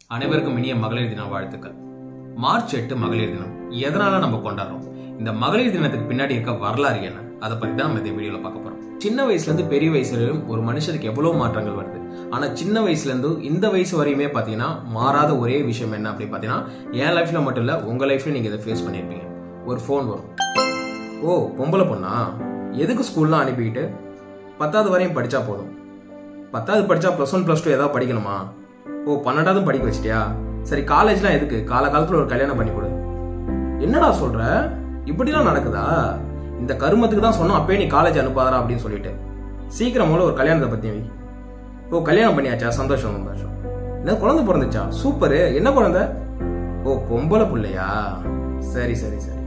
அனைவருக்கும் இனிய மகளிர் தின வாழ்த்துக்கள் மார்ச் எட்டு மகளிர் தினம் எதனால நம்ம கொண்டாடுறோம் இந்த மகளிர் தினத்துக்கு பின்னாடி இருக்க வரலாறு என்ன அதை பத்தி தான் நம்ம இந்த வீடியோல பார்க்க போறோம் சின்ன வயசுல இருந்து பெரிய வயசு வரையும் ஒரு மனுஷனுக்கு எவ்வளவு மாற்றங்கள் வருது ஆனா சின்ன வயசுல இருந்து இந்த வயசு வரையுமே பாத்தீங்கன்னா மாறாத ஒரே விஷயம் என்ன அப்படின்னு பாத்தீங்கன்னா என் லைஃப்ல மட்டும் இல்ல உங்க லைஃப்ல நீங்க இதை ஃபேஸ் பண்ணிருப்பீங்க ஒரு ஃபோன் வரும் ஓ பொம்பளை பொண்ணா எதுக்கு ஸ்கூல்லாம் அனுப்பிக்கிட்டு பத்தாவது வரையும் படிச்சா போதும் பத்தாவது படிச்சா ப்ளஸ் ஒன் ப்ளஸ் டூ ஏதாவது படிக்கணுமா ஓ பன்னெண்டாவது படிக்க வச்சிட்டியா சரி காலேஜ்லாம் எதுக்கு கால காலத்துல ஒரு கல்யாணம் பண்ணி கொடு என்னடா சொல்ற இப்படிலாம் நடக்குதா இந்த கருமத்துக்கு தான் சொன்னோம் அப்பயே நீ காலேஜ் அனுப்பாதரா அப்படின்னு சொல்லிட்டு சீக்கிரம் மூலம் ஒரு கல்யாணத்தை பத்தி வை ஓ கல்யாணம் பண்ணியாச்சா சந்தோஷம் சந்தோஷம் என்ன குழந்தை பிறந்துச்சா சூப்பரு என்ன குழந்தை ஓ பொம்பளை புள்ளையா சரி சரி சரி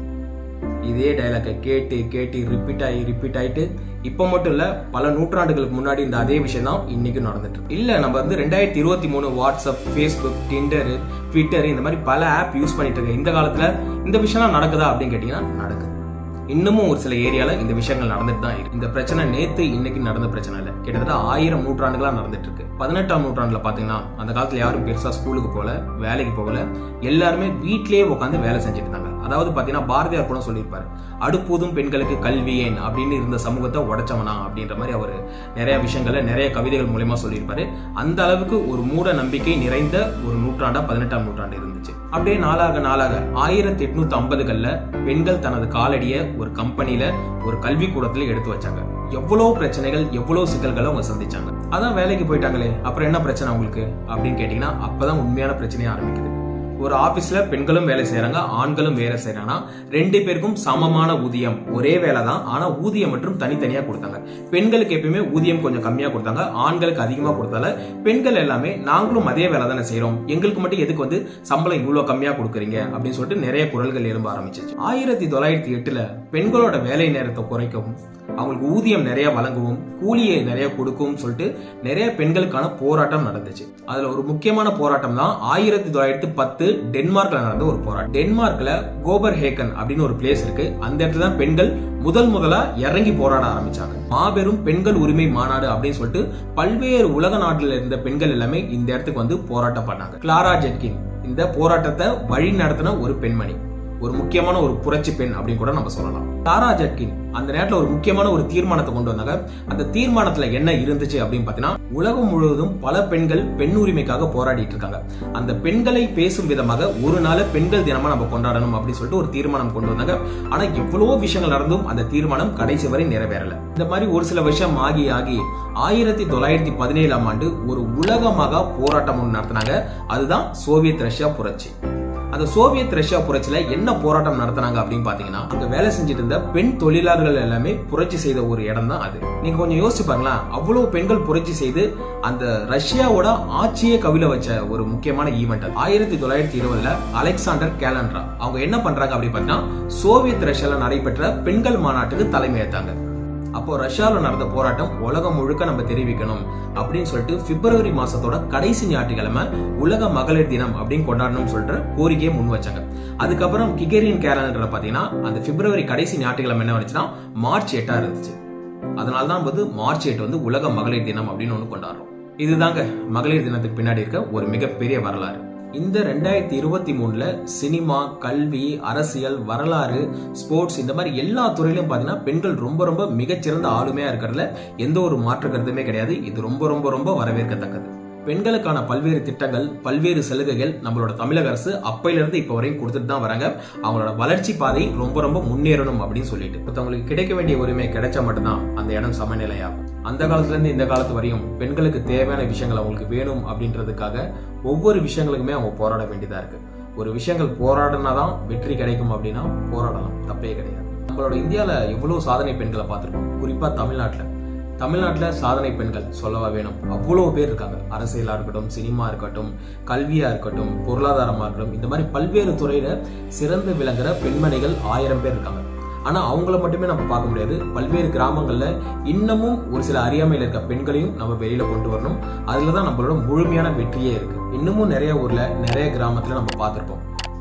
இதே டைலாக்கை கேட்டு கேட்டு ரிப்பீட் ஆகி ரிப்பீட் ஆயிட்டு இப்போ மட்டும் இல்ல பல நூற்றாண்டுகளுக்கு முன்னாடி இந்த அதே விஷயம் தான் இன்னைக்கும் நடந்துட்டு இருக்கு இல்ல நம்ம வந்து ரெண்டாயிரத்தி இருபத்தி மூணு வாட்ஸ்அப் ஃபேஸ்புக் டிண்டர் ட்விட்டர் இந்த மாதிரி பல ஆப் யூஸ் பண்ணிட்டு இருக்க இந்த காலத்துல இந்த விஷயம்லாம் நடக்குதா அப்படின்னு கேட்டீங்கன்னா நடக்குது இன்னமும் ஒரு சில ஏரியால இந்த விஷயங்கள் நடந்துட்டு தான் இருக்கு இந்த பிரச்சனை நேத்து இன்னைக்கு நடந்த பிரச்சனை இல்ல கிட்டத்தட்ட ஆயிரம் நூற்றாண்டுகளா நடந்துட்டு இருக்கு பதினெட்டாம் நூற்றாண்டுல பாத்தீங்கன்னா அந்த காலத்துல யாரும் பெருசா ஸ்கூலுக்கு போகல வேலைக்கு போகல எல்லாருமே வீட்லயே உட்காந்து வேலை செஞ்சுட்டு இருந்தாங்க அதாவது பாத்தீங்கன்னா பாரதியார் கூட சொல்லியிருப்பாரு அடுப்பூதும் பெண்களுக்கு கல்வி ஏன் அப்படின்னு இருந்த சமூகத்தை உடைச்சவனா அப்படின்ற மாதிரி அவர் நிறைய விஷயங்களை நிறைய கவிதைகள் மூலயமா சொல்லியிருப்பாரு அந்த அளவுக்கு ஒரு மூட நம்பிக்கை நிறைந்த ஒரு நூற்றாண்டா பதினெட்டாம் நூற்றாண்டு இருந்துச்சு அப்படியே நாளாக நாளாக ஆயிரத்தி எட்நூத்தி ஐம்பதுகள்ல பெண்கள் தனது காலடிய ஒரு கம்பெனில ஒரு கல்வி கூடத்துல எடுத்து வச்சாங்க எவ்வளவு பிரச்சனைகள் எவ்வளவு சிக்கல்களை அவங்க சந்திச்சாங்க அதான் வேலைக்கு போயிட்டாங்களே அப்புறம் என்ன பிரச்சனை அவங்களுக்கு அப்படின்னு கேட்டீங்கன்னா அப்பதான் உண்மையான பிரச்சனையே ஆரம்பிக்குது ஒரு ஆபீஸ்ல பெண்களும் வேலை செய்யறாங்க ஆண்களும் வேலை செய்யறாங்கன்னா ரெண்டு பேருக்கும் சமமான ஊதியம் ஒரே வேலை தான் ஆனா ஊதியம் மற்றும் தனித்தனியா கொடுத்தாங்க பெண்களுக்கு எப்பயுமே ஊதியம் கொஞ்சம் கம்மியா கொடுத்தாங்க ஆண்களுக்கு அதிகமா கொடுத்தால பெண்கள் எல்லாமே நாங்களும் அதே வேலை தானே செய்யறோம் எங்களுக்கு மட்டும் எதுக்கு வந்து சம்பளம் இவ்வளவு கம்மியா கொடுக்குறீங்க அப்படின்னு சொல்லிட்டு நிறைய குரல்கள் எழும்ப ஆரம்பிச்சிச்சு ஆயிரத்தி தொள்ளாயிரத்தி எட்டுல பெண்களோட வேலை நேரத்தை குறைக்கவும் அவங்களுக்கு ஊதியம் நிறைய வழங்கவும் கூலியை நிறைய கொடுக்கவும் சொல்லிட்டு நிறைய பெண்களுக்கான போராட்டம் நடந்துச்சு அதுல ஒரு முக்கியமான போராட்டம் தான் ஆயிரத்தி தொள்ளாயிரத்தி பத்து டென்மார்க்ல நடந்த ஒரு போராட்டம் டென்மார்க்ல கோபர் ஹேக்கன் அப்படின்னு ஒரு பிளேஸ் இருக்கு அந்த இடத்துல தான் பெண்கள் முதல் முதலா இறங்கி போராட ஆரம்பிச்சாங்க மாபெரும் பெண்கள் உரிமை மாநாடு அப்படின்னு சொல்லிட்டு பல்வேறு உலக நாட்டில் இருந்த பெண்கள் எல்லாமே இந்த இடத்துக்கு வந்து போராட்டம் பண்ணாங்க கிளாரா ஜெட்கின் இந்த போராட்டத்தை வழி நடத்தின ஒரு பெண்மணி ஒரு முக்கியமான ஒரு புரட்சி பெண் அப்படின்னு கூட நம்ம சொல்லலாம் தாரா ஜட்கின் அந்த நேரத்துல ஒரு முக்கியமான ஒரு தீர்மானத்தை கொண்டு வந்தாங்க அந்த தீர்மானத்துல என்ன இருந்துச்சு அப்படின்னு பாத்தீங்கன்னா உலகம் முழுவதும் பல பெண்கள் பெண் உரிமைக்காக போராடிட்டு இருக்காங்க அந்த பெண்களை பேசும் விதமாக ஒரு நாள் பெண்கள் தினமா நம்ம கொண்டாடணும் அப்படின்னு சொல்லிட்டு ஒரு தீர்மானம் கொண்டு வந்தாங்க ஆனா எவ்வளவோ விஷயங்கள் நடந்தும் அந்த தீர்மானம் கடைசி வரை நிறைவேறல இந்த மாதிரி ஒரு சில விஷயம் ஆகி ஆகி ஆயிரத்தி தொள்ளாயிரத்தி பதினேழாம் ஆண்டு ஒரு உலகமாக போராட்டம் ஒன்று நடத்தினாங்க அதுதான் சோவியத் ரஷ்யா புரட்சி அந்த சோவியத் ரஷ்யா புரட்சியில என்ன போராட்டம் நடத்தினாங்க அப்படின்னு பாத்தீங்கன்னா அங்க வேலை செஞ்சுட்டு இருந்த பெண் தொழிலாளர்கள் எல்லாமே புரட்சி செய்த ஒரு இடம் தான் அது நீங்க கொஞ்சம் யோசிச்சு பாருங்களேன் அவ்வளவு பெண்கள் புரட்சி செய்து அந்த ரஷ்யாவோட ஆட்சியே கவிழ வச்ச ஒரு முக்கியமான ஈவெண்ட் அது ஆயிரத்தி தொள்ளாயிரத்தி இருபதுல அலெக்சாண்டர் கேலண்ட்ரா அவங்க என்ன பண்றாங்க அப்படின்னு பாத்தீங்கன்னா சோவியத் ரஷ்யால நடைபெற்ற பெண்கள் மாநாட்டுக்கு தலைமை ஏத்தாங்க அப்போ ரஷ்யாவில் நடந்த போராட்டம் உலகம் முழுக்க நம்ம தெரிவிக்கணும் அப்படின்னு சொல்லிட்டு பிப்ரவரி மாசத்தோட கடைசி ஞாயிற்றுக்கிழமை உலக மகளிர் தினம் அப்படின்னு கொண்டாடணும்னு சொல்லிட்டு கோரிக்கையை முன் வச்சாங்க அதுக்கப்புறம் கிகேரியன் கேலண்டர்ல பாத்தீங்கன்னா அந்த பிப்ரவரி கடைசி ஞாயிற்றுக்கிழமை என்ன வந்துச்சுன்னா மார்ச் எட்டா இருந்துச்சு அதனால தான் வந்து மார்ச் எட்டு வந்து உலக மகளிர் தினம் அப்படின்னு ஒன்று கொண்டாடுறோம் இதுதாங்க மகளிர் தினத்துக்கு பின்னாடி இருக்க ஒரு மிகப்பெரிய வரலாறு இந்த ரெண்டாயிரத்தி இருபத்தி மூணுல சினிமா கல்வி அரசியல் வரலாறு ஸ்போர்ட்ஸ் இந்த மாதிரி எல்லா துறையிலும் பாத்தீங்கன்னா பெண்கள் ரொம்ப ரொம்ப மிகச்சிறந்த ஆளுமையா இருக்கிறதுல எந்த ஒரு மாற்று கருத்துமே கிடையாது இது ரொம்ப ரொம்ப ரொம்ப வரவேற்கத்தக்கது பெண்களுக்கான பல்வேறு திட்டங்கள் பல்வேறு சலுகைகள் நம்மளோட தமிழக அரசு அப்பையிலிருந்து இப்ப வரையும் கொடுத்துட்டு தான் வராங்க அவங்களோட வளர்ச்சி பாதை ரொம்ப ரொம்ப முன்னேறணும் அப்படின்னு சொல்லிட்டு மத்தவங்களுக்கு கிடைக்க வேண்டிய உரிமை கிடைச்சா மட்டும்தான் அந்த இடம் சமநிலையாகும் அந்த காலத்துல இருந்து இந்த காலத்து வரையும் பெண்களுக்கு தேவையான விஷயங்கள் அவங்களுக்கு வேணும் அப்படின்றதுக்காக ஒவ்வொரு விஷயங்களுக்குமே அவங்க போராட வேண்டியதா இருக்கு ஒரு விஷயங்கள் போராடினாதான் வெற்றி கிடைக்கும் அப்படின்னா போராடலாம் தப்பே கிடையாது நம்மளோட இந்தியால எவ்வளவு சாதனை பெண்களை பார்த்திருக்கோம் குறிப்பா தமிழ்நாட்டுல தமிழ்நாட்டில் சாதனை பெண்கள் சொல்லவா வேணும் அவ்வளோ பேர் இருக்காங்க அரசியலாக இருக்கட்டும் சினிமா இருக்கட்டும் கல்வியாக இருக்கட்டும் பொருளாதாரமாக இருக்கட்டும் இந்த மாதிரி பல்வேறு துறையில சிறந்து விளங்குற பெண்மணிகள் ஆயிரம் பேர் இருக்காங்க ஆனா அவங்கள மட்டுமே நம்ம பார்க்க முடியாது பல்வேறு கிராமங்கள்ல இன்னமும் ஒரு சில அறியாமையில் இருக்க பெண்களையும் நம்ம வெளியில கொண்டு வரணும் அதுலதான் நம்மளோட முழுமையான வெற்றியே இருக்கு இன்னமும் நிறைய ஊர்ல நிறைய கிராமத்துல நம்ம பார்த்திருப்போம்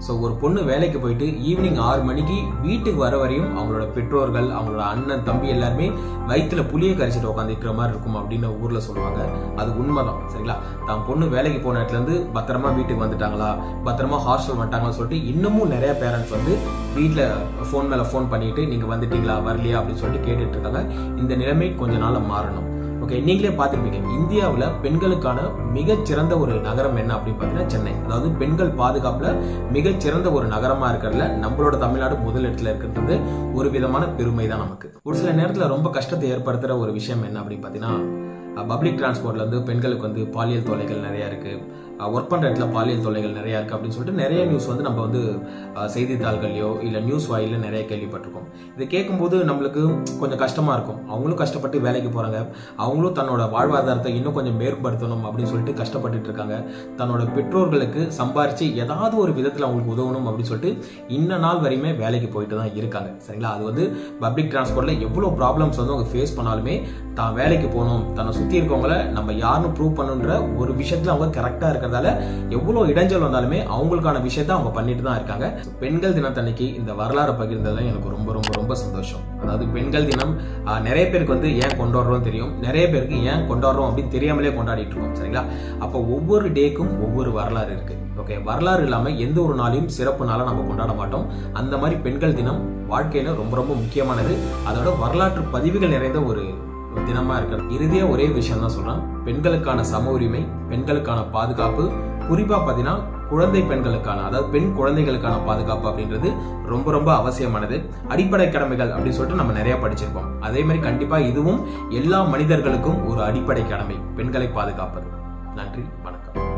ஸோ ஒரு பொண்ணு வேலைக்கு போயிட்டு ஈவினிங் ஆறு மணிக்கு வீட்டுக்கு வர வரையும் அவங்களோட பெற்றோர்கள் அவங்களோட அண்ணன் தம்பி எல்லாருமே வயிற்றுல புளியை கரைச்சிட்டு உட்காந்துருக்கிற மாதிரி இருக்கும் அப்படின்னு ஊர்ல சொல்லுவாங்க அது உண்மைதான் சரிங்களா தான் பொண்ணு வேலைக்கு போன இடத்துல இருந்து பத்திரமா வீட்டுக்கு வந்துட்டாங்களா பத்திரமா ஹாஸ்டல் வந்துட்டாங்களா சொல்லிட்டு இன்னமும் நிறைய பேரண்ட்ஸ் வந்து வீட்டில் ஃபோன் மேல ஃபோன் பண்ணிட்டு நீங்க வந்துட்டீங்களா வரலையா அப்படின்னு சொல்லிட்டு கேட்டுட்டு இருக்காங்க இந்த நிலைமை கொஞ்ச நாள்ல மாறணும் ஓகே நீங்களே பார்த்துருப்பீங்க இந்தியாவில் பெண்களுக்கான மிகச்சிறந்த ஒரு நகரம் என்ன அப்படின்னு பார்த்தீங்கன்னா சென்னை அதாவது பெண்கள் பாதுகாப்புல மிகச்சிறந்த ஒரு நகரமா இருக்கிறதுல நம்மளோட தமிழ்நாடு முதல் இடத்துல இருக்கிறது ஒரு விதமான பெருமை தான் நமக்கு ஒரு சில நேரத்தில் ரொம்ப கஷ்டத்தை ஏற்படுத்துற ஒரு விஷயம் என்ன அப்படின்னு பார்த்தீங்கன்னா பப்ளிக் டிரான்ஸ்போர்ட்ல இருந்து பெண்களுக்கு வந்து பாலியல் தொல்லைகள் நிறைய இருக்கு ஒர்க் பண்ற இடத்துல பாலியல் தொல்லைகள் நிறைய இருக்கு அப்படின்னு சொல்லிட்டு நிறைய நியூஸ் வந்து நம்ம வந்து அஹ், செய்தித்தாள்கள்லயோ இல்ல நியூஸ் வாயில நிறைய கேள்விப்பட்டிருக்கோம் இதை கேட்கும்போது நம்மளுக்கு கொஞ்சம் கஷ்டமா இருக்கும் அவங்களும் கஷ்டப்பட்டு வேலைக்கு போறாங்க அவங்களும் தன்னோட வாழ்வாதாரத்தை இன்னும் கொஞ்சம் மேற்படுத்தணும் அப்படின்னு சொல்லிட்டு கஷ்டப்பட்டுட்டு இருக்காங்க தன்னோட பெற்றோர்களுக்கு சம்பாரிச்சு ஏதாவது ஒரு விதத்துல அவங்களுக்கு உதவணும் அப்படின்னு சொல்லிட்டு இன்ன நாள் வரையுமே வேலைக்கு போயிட்டு தான் இருக்காங்க சரிங்களா அது வந்து பப்ளிக் டிரான்ஸ்போர்ட்ல எவ்வளவு ப்ராப்ளம்ஸ் வந்து அவங்க ஃபேஸ் பண்ணாலுமே தான் வேலைக்கு போகணும் தன்னை சுத்தி இருக்கவங்கள நம்ம யாருன்னு ப்ரூவ் பண்ணுன்ற ஒரு விஷயத்துல அவங்க கரெக்டா இருக்கிறதால எவ்வளவு இடைஞ்சல் வந்தாலுமே அவங்களுக்கான விஷயத்த அவங்க பண்ணிட்டு தான் இருக்காங்க So, பெண்கள் தினத்தன்னைக்கு இந்த வரலாறு பகிர்ந்ததுல எனக்கு ரொம்ப ரொம்ப ரொம்ப சந்தோஷம் அதாவது பெண்கள் தினம் ஆஹ், நிறைய பேருக்கு வந்து ஏன் கொண்டாடுறோம் தெரியும் நிறைய பேருக்கு ஏன் கொண்டாடுறோம் அப்படின்னு தெரியாமலே கொண்டாடிட்டு இருக்கோம் சரிங்களா அப்போ ஒவ்வொரு டேக்கும் ஒவ்வொரு வரலாறு இருக்கு ஓகே வரலாறு இல்லாம எந்த ஒரு நாளையும் சிறப்பு நாளா நம்ம கொண்டாட மாட்டோம் அந்த மாதிரி பெண்கள் தினம் வாழ்க்கையில ரொம்ப ரொம்ப முக்கியமானது அதோட வரலாற்று பதிவுகள் நிறைந்த ஒரு ஒரு தினமா இருக்கிறது இறுதியா ஒரே விஷயம் தான் சொல்றேன் பெண்களுக்கான சம உரிமை பெண்களுக்கான பாதுகாப்பு குறிப்பா பாத்தீங்கன்னா குழந்தை பெண்களுக்கான அதாவது பெண் குழந்தைகளுக்கான பாதுகாப்பு அப்படின்றது ரொம்ப ரொம்ப அவசியமானது அடிப்படை கடமைகள் அப்படின்னு சொல்லிட்டு நம்ம நிறைய படிச்சிருப்போம் அதே மாதிரி கண்டிப்பா இதுவும் எல்லா மனிதர்களுக்கும் ஒரு அடிப்படை கடமை பெண்களை பாதுகாப்பது நன்றி வணக்கம்